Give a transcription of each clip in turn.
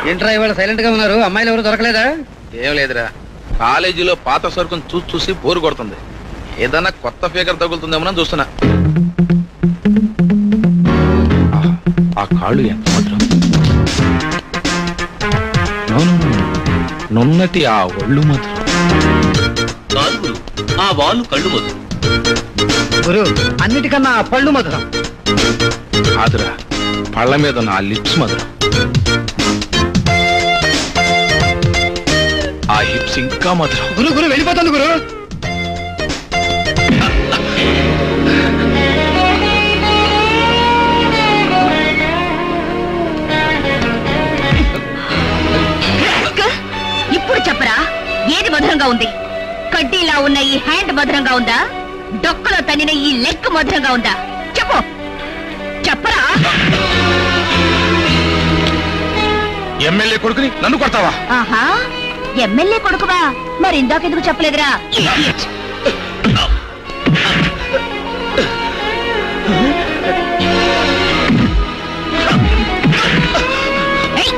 ఏంట్రా ఇవాళ సైలెంట్ గా ఉన్నారు అమ్మాయిలు ఎవరు దొరకలేదా ఏం లేదురా కాలేజీలో పాత సరుకును చూసి చూసి బోరు కొడుతుంది ఏదన్నా కొత్త ఫిగర్ తగులుతుందేమో చూస్తున్నా ఆహా, ఆ కాళ్ళు ఎంత మాత్రం నున్నటి ఆ ఒళ్ళు మాత్రం నాలుగురు ఆ వాళ్ళు కళ్ళు మొదలు గురు అన్నిటికన్నా ఆ పళ్ళు మధురం కాదురా పళ్ళ మీద ఉన్న ఆ లిప్స్ మధురం ఆ హిప్స్ ఇంకా మధురం గురు గురు వెళ్ళిపోతుంది గురు ఇప్పుడు చెప్పరా ఏది మధురంగా ఉంది కడ్డీలా ఉన్న ఈ హ్యాండ్ మధురంగా ఉందా డొక్కలో తన్నిన ఈ లెగ్ మధురంగా ఉందా చెప్పు చెప్పరా ఎమ్మెల్యే కొడుకుని నన్ను కొడతావా ఆహా ఎమ్మెల్యే కొడుకువా మరి ఇందాకెందుకు చెప్పలేదురా Idiot. ఏయ్!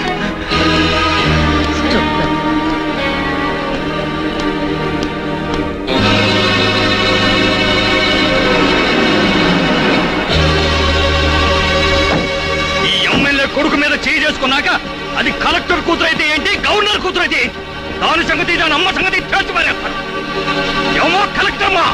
Stupid. ఈ ఎమ్మెల్యే కొడుకు మీద చేయి చేసుకున్నాక అది కలెక్టర్ కూతురు అయితే ఏంటి గవర్నర్ కూతురు అయితే ఏంటి? దాని సంగతి దాని అమ్మ సంగతి తేల్చి పారేస్తాను ఏమో కలెక్టర్ అమ్మా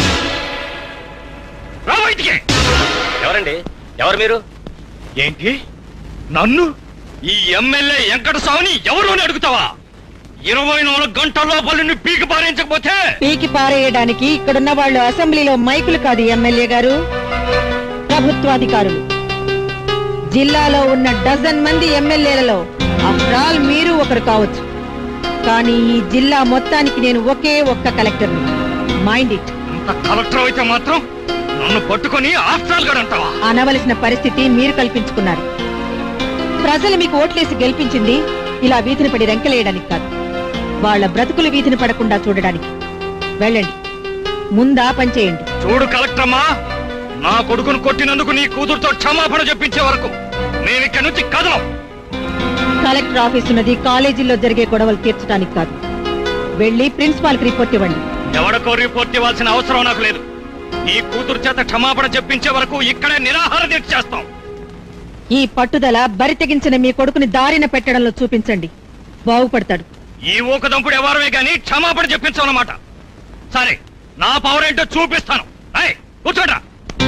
రా బయటికి ఎవరండి ఎవరు మీరు ఏంటి నన్ను ఈ ఎమ్మెల్యే వెంకట స్వామిని ఎవరు అని అడుగుతావా ఇరవై నాలుగు గంటల లోపల నిన్ను పీకి పారించకపోతే పీకి పారేయడానికి ఇక్కడున్న వాళ్ళు అసెంబ్లీలో మైకులు కాదు ఎమ్మెల్యే గారు ప్రభుత్వాధికారులు జిల్లాలో ఉన్న డజన్ మంది ఎమ్మెల్యేలలో ఆఫ్టర్ ఆల్ మీరు ఒకరు కావచ్చు కానీ ఈ జిల్లా మొత్తానికి నేను ఒకే ఒక్క కలెక్టర్ని మైండ్ ఇట్ ఇంత కలెక్టర్ అయితే మాత్రం నన్ను పట్టుకొని ఆఫ్టర్ గడు అంటావా అనవలసిన పరిస్థితి మీరు కల్పించుకున్నారు ప్రజలు మీకు ఓట్లేసి గెలిపించింది ఇలా వీధిని పడి రెంకలేయడానికి కాదు వాళ్ళ బ్రతుకులు వీధిని పడకుండా చూడడానికి వెళ్ళండి ముందా పనిచేయండి చూడు కలెక్టర్ అమ్మా నా కొడుకును కొట్టినందుకు నీ కూతురుతో క్షమాపణ చెప్పించే వరకు మేము ఇక్కడి నుంచి కదలం కలెక్టర్ ఆఫీస్ ఉన్నది కాలేజీల్లో జరిగే గొడవలు తీర్చడానికి కాదు వెళ్ళి ప్రిన్సిపాల్ కి రిపోర్ట్ ఇవ్వండి ఎవరికో రిపోర్ట్ ఇవ్వాల్సిన అవసరం నాకు లేదు నీ కూతురు చేత క్షమాపణ చెప్పించే వరకు ఇక్కడే నిరాహార దీక్ష చేస్తాం ఈ పట్టుదల బరి తెగించిన మీ కొడుకుని దారిన పెట్టడంలో చూపించండి బాగుపడతాడు ఈ ఊకదంపుడు ఎవరమే గాని క్షమాపణ చెప్పించాలన్నమాట సరే నా పవర్ ఏంటో చూపిస్తాను ఏయ్, కూర్చోండ్రా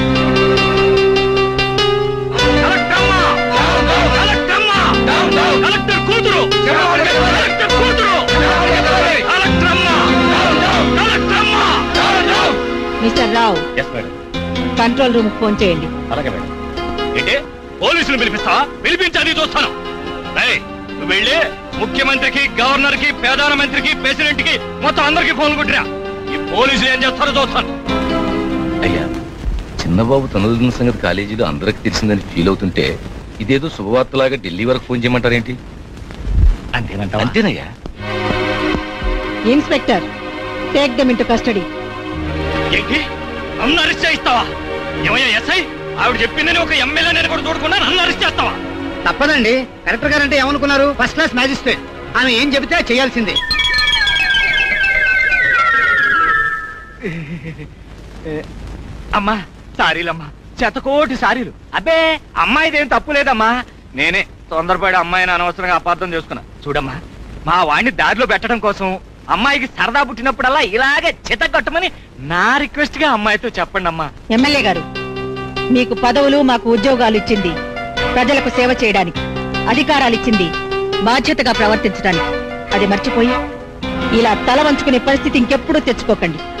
కలెక్టర్ అమ్మా! కలెక్టర్ అమ్మా! కలెక్టర్ కూతురు కలెక్టర్ కూతురు కలెక్టర్ అమ్మా! కలెక్టర్ అమ్మా! Mister Rao yes madam control room phone చేయండి అలాగే మేడం ఏంటి పోలీసులు పిలిపిస్తా పిలిపించని చూస్తాను ఏయ్, నువ్వు వెళ్ళి ముఖ్యమంత్రికి గవర్నర్ కి ప్రధానమంత్రికి ప్రెసిడెంట్ కి మొత్తం అందరికి ఫోన్ కొట్టిరా ఈ పోలీసులు ఏం చేస్తారో చూస్తాను అయ్యా చిన్నబాబు తనదిన సంగతి కాలేజీలో అందరికి తెలిసిందని ఫీల్ అవుతుంటే ఇదేదో శుభవార్తలాగా ఢిల్లీ వరకు ఫోన్ చేయమంటారేంటి అంతేనంటావా అంతేనయ్యా inspector take them into custody ఏంటి నన్ను అరెస్ట్ చేయిస్తావా ఏమయ్యా ఎస్ఐ ఆవిడ చెప్పిందని ఒక ఎమ్మెల్యే నేను కూడా చూడకుండా నన్ను అరెస్ట్ చేస్తావా తప్పదండి కలెక్టర్ గారు అంటే ఏమనుకున్నారు ఫస్ట్ క్లాస్ మ్యాజిస్ట్రేట్ ఆమె ఏం చెబితే అది చేయాల్సిందే అమ్మా సారీలమ్మా శతకోటి సారీలు అబ్బే అమ్మాయిదేం తప్పు లేదమ్మా నేనే తొందరపడి అమ్మాయిని అనవసరంగా అపార్థం చేసుకున్నా చూడమ్మా మా వాడిని దారిలో పెట్టడం కోసం అమ్మాయికి సరదా పుట్టినప్పుడల్లా ఇలాగే చితగొట్టమని నా రిక్వెస్ట్ గా అమ్మాయితో చెప్పండి అమ్మా ఎమ్మెల్యే గారు మీకు పదవులు మాకు ఉద్యోగాలు ఇచ్చింది ప్రజలకు సేవ చేయడానికి అధికారాలు ఇచ్చింది బాధ్యతగా ప్రవర్తించడానికి అది మర్చిపోయి ఇలా తల వంచుకునే పరిస్థితి ఇంకెప్పుడూ తెచ్చుకోకండి